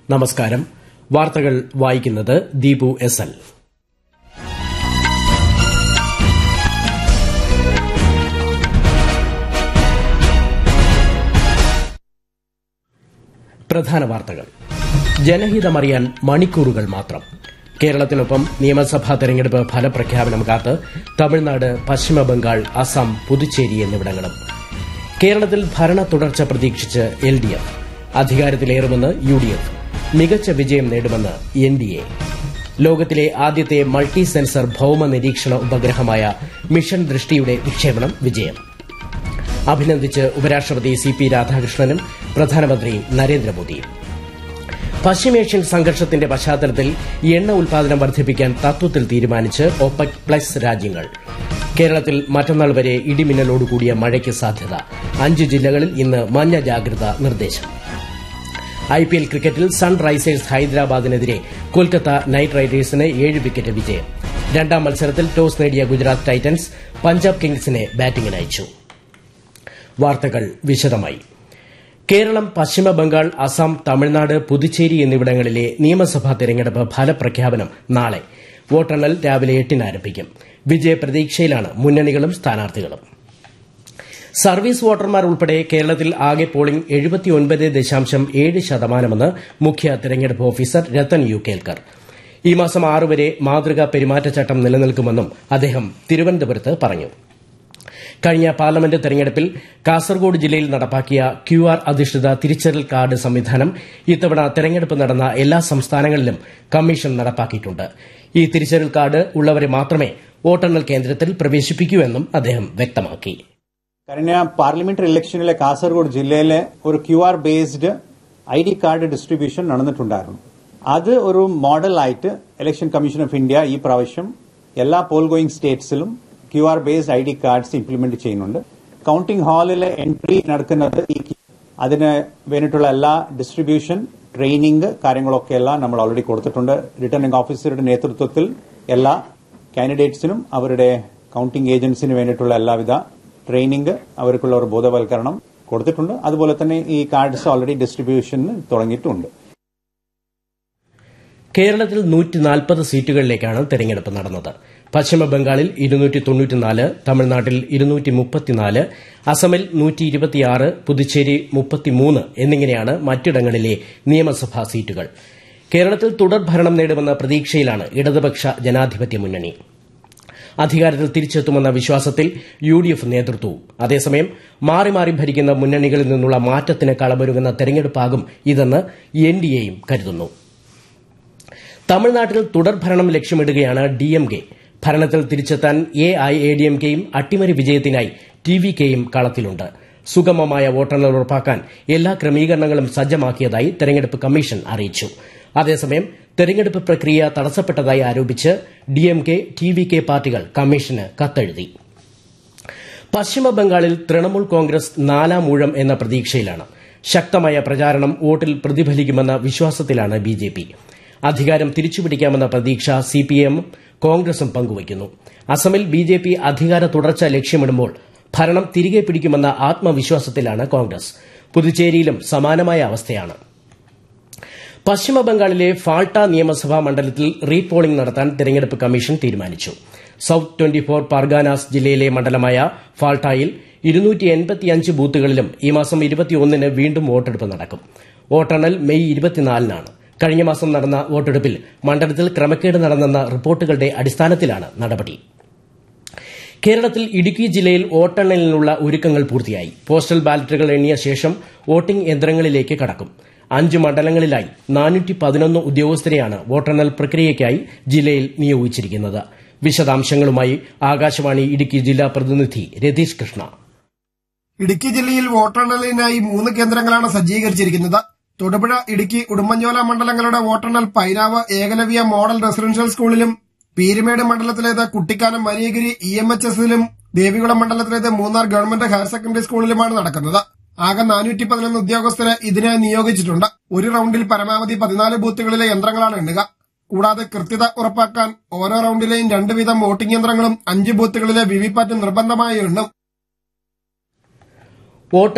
നമസ്കാരം വാർത്തകൾ വായിക്കുന്നത് ദീപു എസ് എൽ പ്രധാന വാർത്തകൾ ജനഹിതമറിയാൻ മണിക്കൂറുകൾ മാത്രം കേരളത്തിനൊപ്പം നിയമസഭാ തെരഞ്ഞെടുപ്പ് ഫലപ്രഖ്യാപനം കാത്ത് തമിഴ്നാട് പശ്ചിമബംഗാൾ അസം പുതുച്ചേരി എന്നിവിടങ്ങളും കേരളത്തിൽ ഭരണ തുടർച്ച പ്രതീക്ഷിച്ച് എൽ ഡി എഫ് അധികാരത്തിലേറുമെന്ന് യു ഡി എഫ് മികച്ച വിജയം നേടുമെന്ന് എൻ ഡി എ ലോകത്തിലെ ആദ്യത്തെ മൾട്ടി സെൻസർ ഭൌമ നിരീക്ഷണ ഉപഗ്രഹമായ മിഷൻ ദൃഷ്ടിയുടെ വിക്ഷേപണം വിജയം അഭിനന്ദിച്ച് ഉപരാഷ്ട്രപതി സി പി രാധാകൃഷ്ണനും പ്രധാനമന്ത്രി നരേന്ദ്രമോദിയും പശ്ചിമേഷ്യൻ സംഘർഷത്തിന്റെ പശ്ചാത്തലത്തിൽ എണ്ണ ഉൽപാദനം വർദ്ധിപ്പിക്കാൻ തത്വത്തിൽ തീരുമാനിച്ച് ഒപെക് പ്ലസ് രാജ്യങ്ങൾ കേരളത്തിൽ മറ്റന്നാൾ വരെ ഇടിമിന്നലോടുകൂടിയ മഴയ്ക്ക് സാധ്യത അഞ്ച് ജില്ലകളിൽ ഇന്ന് മഞ്ഞ ജാഗ്രതാ നിർദ്ദേശം ഐപിഎൽ ക്രിക്കറ്റിൽ സൺറൈസേഴ്സ് ഹൈദരാബാദിനെതിരെ കൊൽക്കത്ത നൈറ്റ് റൈഡേഴ്സിന് ഏഴ് വിക്കറ്റ് വിജയം രണ്ടാം മത്സരത്തിൽ ടോസ് നേടിയ ഗുജറാത്ത് ടൈറ്റൻസ് പഞ്ചാബ് കിങ്സിനെ ബാറ്റിംഗിനയച്ചു വാർത്തകൾ വിശദമായി കേരളം പശ്ചിമബംഗാൾ അസം തമിഴ്നാട് പുതുച്ചേരി എന്നിവിടങ്ങളിലെ നിയമസഭാ തെരഞ്ഞെടുപ്പ് ഫലപ്രഖ്യാപനം നാളെ വോട്ടെണ്ണൽ രാവിലെ എട്ടിന് ആരംഭിക്കും വിജയപ്രതീക്ഷയിലാണ് മുന്നണികളും സ്ഥാനാർത്ഥികളും സർവീസ് വോട്ടർമാർ ഉൾപ്പെടെ കേരളത്തിൽ ആകെ പോളിംഗ് എഴുപത്തിയൊൻപത് ദശാംശം ഏഴ് ശതമാനമെന്ന് മുഖ്യ തെരഞ്ഞെടുപ്പ് ഓഫീസർ രത്തൻ യു കേൽക്കർ ഈ മാസം ആറ് വരെ മാതൃകാ പെരുമാറ്റച്ചട്ടം നിലനിൽക്കുമെന്നും അദ്ദേഹം തിരുവനന്തപുരത്ത് പറഞ്ഞു കഴിഞ്ഞ പാർലമെന്റ് തെരഞ്ഞെടുപ്പിൽ കാസർഗോഡ് ജില്ലയിൽ നടപ്പാക്കിയ ക്യു ആർ അധിഷ്ഠിത തിരിച്ചറിയൽ കാർഡ് സംവിധാനം ഇത്തവണ തെരഞ്ഞെടുപ്പ് നടന്ന എല്ലാ സംസ്ഥാനങ്ങളിലും കമ്മീഷൻ നടപ്പാക്കിയിട്ടുണ്ട് ഈ തിരിച്ചറിയൽ കാർഡ് ഉള്ളവരെ മാത്രമേ വോട്ടെണ്ണൽ കേന്ദ്രത്തിൽ പ്രവേശിപ്പിക്കൂ എന്നും അദ്ദേഹം വ്യക്തമാക്കി കഴിഞ്ഞ പാർലമെന്ററി ഇലക്ഷനിലെ കാസർഗോഡ് ജില്ലയിലെ ഒരു Q R based I D card distribution നടന്നിട്ടുണ്ടായിരുന്നു അത് ഒരു മോഡലായിട്ട് ഇലക്ഷൻ കമ്മീഷൻ ഓഫ് ഇന്ത്യ ഈ പ്രാവശ്യം എല്ലാ പോൾ ഗോയിങ് സ്റ്റേറ്റ്സിലും Q R based I D cards implement ചെയ്യുന്നുണ്ട് കൌണ്ടിംഗ് ഹാളിലെ എൻട്രി നടക്കുന്നത് ഈ അതിന് വേണ്ടിയിട്ടുള്ള എല്ലാ ഡിസ്ട്രിബ്യൂഷൻ ട്രെയിനിങ് കാര്യങ്ങളൊക്കെ എല്ലാം നമ്മൾ ഓൾറെഡി കൊടുത്തിട്ടുണ്ട് റിട്ടേണിംഗ് ഓഫീസറുടെ നേതൃത്വത്തിൽ എല്ലാ കാൻഡിഡേറ്റ്സിനും അവരുടെ കൌണ്ടിംഗ് ഏജൻസിന് വേണ്ടിയിട്ടുള്ള എല്ലാവിധ ട്രെയിനിങ് അവർക്കുള്ള ഒരു ബോധവൽക്കരണം കൊടുത്തിട്ടുണ്ട് അതുപോലെ തന്നെ ഈ കാർഡ്സ് ഓൾറെഡി ഡിസ്ട്രിബ്യൂഷന് തുടങ്ങിയിട്ടുണ്ട് കേരളത്തിൽ നൂറ്റിനാൽപ്പത് സീറ്റുകളിലേക്കാണ് തെരഞ്ഞെടുപ്പ് നടന്നത് പശ്ചിമബംഗാളിൽ ഇരുന്നൂറ്റി തൊണ്ണൂറ്റിനാല് തമിഴ്നാട്ടിൽ ഇരുന്നൂറ്റി മുപ്പത്തിനാല് അസമിൽ നൂറ്റി ഇരുപത്തിയാറ് പുതുച്ചേരി മുപ്പത്തിമൂന്ന് എന്നിങ്ങനെയാണ് മറ്റിടങ്ങളിലെ നിയമസഭാ സീറ്റുകൾ കേരളത്തിൽ തുടർഭരണം നേടുമെന്ന പ്രതീക്ഷയിലാണ് ഇടതുപക്ഷ ജനാധിപത്യ മുന്നണി അധികാരത്തിൽ തിരിച്ചെത്തുമെന്ന വിശ്വാസത്തിൽ യു ഡി എഫ് നേതൃത്വവും അതേസമയം മാറി മാറി ഭരിക്കുന്ന മുന്നണികളിൽ നിന്നുള്ള മാറ്റത്തിന് കളമൊരുങ്ങുന്ന തെരഞ്ഞെടുപ്പാകും ഇതെന്ന് എൻ ഡി എയും കരുതുന്നു തമിഴ്നാട്ടിൽ തുടർഭരണം ലക്ഷ്യമിടുകയാണ് ഡി എം കെ ഭരണത്തിൽ തിരിച്ചെത്താൻ A I A D M കെയും അട്ടിമറി വിജയത്തിനായി ടി വി കെയും കളത്തിലുണ്ട് സുഗമമായ വോട്ടെണ്ണൽ ഉറപ്പാക്കാൻ എല്ലാ ക്രമീകരണങ്ങളും സജ്ജമാക്കിയതായി തെരഞ്ഞെടുപ്പ് കമ്മീഷൻ അറിയിച്ചു അതേസമയം തെരഞ്ഞെടുപ്പ് പ്രക്രിയ തടസ്സപ്പെട്ടതായി ആരോപിച്ച് D M K T V K പാർട്ടികൾ കമ്മീഷന് കത്തെഴുതി പശ്ചിമബംഗാളിൽ തൃണമൂൽ കോൺഗ്രസ് നാലാം ഊഴം എന്ന പ്രതീക്ഷയിലാണ് ശക്തമായ പ്രചാരണം വോട്ടിൽ പ്രതിഫലിക്കുമെന്ന വിശ്വാസത്തിലാണ് ബി ജെ പി അധികാരം തിരിച്ചുപിടിക്കാമെന്ന പ്രതീക്ഷ സിപിഎം കോൺഗ്രസും പങ്കുവയ്ക്കുന്നു അസമിൽ ബി ജെ പി അധികാര തുടർച്ച ലക്ഷ്യമിടുമ്പോൾ ഭരണം തിരികെ പിടിക്കുമെന്ന ആത്മവിശ്വാസത്തിലാണ് കോൺഗ്രസ് പുതുച്ചേരിയിലും സമാനമായ അവസ്ഥയാണ് പശ്ചിമബംഗാളിലെ ഫാൾട്ട നിയമസഭാ മണ്ഡലത്തിൽ റീപോളിംഗ് നടത്താൻ തെരഞ്ഞെടുപ്പ് കമ്മീഷൻ തീരുമാനിച്ചു സൌത്ത് ട്വന്റി ഫോർ പർഗാനാസ് ജില്ലയിലെ മണ്ഡലമായ ഫാൾട്ടായിൽ ഇരുന്നൂറ്റി എൺപത്തിയഞ്ച് ബൂത്തുകളിലും ഈ മാസം ഇരുപത്തിയൊന്നിന് വീണ്ടും വോട്ടെടുപ്പ് നടക്കും വോട്ടെണ്ണൽ മെയ് ഇരുപത്തിനാലിനാണ് കഴിഞ്ഞ മാസം നടന്ന വോട്ടെടുപ്പിൽ മണ്ഡലത്തിൽ ക്രമക്കേട് നടന്നെന്ന റിപ്പോർട്ടുകളുടെ അടിസ്ഥാനത്തിലാണ് നടപടി കേരളത്തിൽ ഇടുക്കി ജില്ലയിൽ വോട്ടെണ്ണലിനുള്ള ഒരുക്കങ്ങൾ പൂർത്തിയായി പോസ്റ്റൽ ബാലറ്റുകൾ എണ്ണിയ ശേഷം വോട്ടിംഗ് യന്ത്രങ്ങളിലേക്ക് കടക്കും അഞ്ച് മണ്ഡലങ്ങളിലായി നാനൂറ്റി പതിനൊന്ന് ഉദ്യോഗസ്ഥരെയാണ് വോട്ടെണ്ണൽ പ്രക്രിയയ്ക്കായി ജില്ലയിൽ നിയോഗിച്ചിരിക്കുന്നത് വിശദാംശങ്ങളുമായി ആകാശവാണി ഇടുക്കി ജില്ലാ പ്രതിനിധി രതീഷ് കൃഷ്ണ ഇടുക്കി ജില്ലയിൽ വോട്ടെണ്ണലിനായി മൂന്ന് കേന്ദ്രങ്ങളാണ് സജ്ജീകരിച്ചിരിക്കുന്നത് തൊടുപുഴ ഇടുക്കി ഉടുമ്പൻചോല മണ്ഡലങ്ങളുടെ വോട്ടെണ്ണൽ പൈനാവ് ഏകലവ്യ മോഡൽ റെസിഡൻഷ്യൽ സ്കൂളിലും പീരുമേട് മണ്ഡലത്തിലേത് Kuttikkanam Mariagiri E M H എസിലും ദേവികുളം മണ്ഡലത്തിലേത് മൂന്നാർ ഗവൺമെന്റ് ഹയർ സെക്കൻഡറി സ്കൂളിലുമാണ് നടക്കുന്നത് ആകെ നാനൂറ്റി പതിനൊന്ന് ഉദ്യോഗസ്ഥരെ ഇതിനായി നിയോഗിച്ചിട്ടുണ്ട് ഒരു റൌണ്ടിൽ പരമാവധി പതിനാല് ബൂത്തുകളിലെ യന്ത്രങ്ങളാണ് എണ്ണുക കൂടാതെ കൃത്യത ഉറപ്പാക്കാൻ ഓരോ റൌണ്ടിലെയും രണ്ട് വീതം വോട്ടിംഗ് യന്ത്രങ്ങളും അഞ്ച് ബൂത്തുകളിലെ വിവിപാറ്റ് നിർബന്ധമായി എണ്ണും വോട്ട്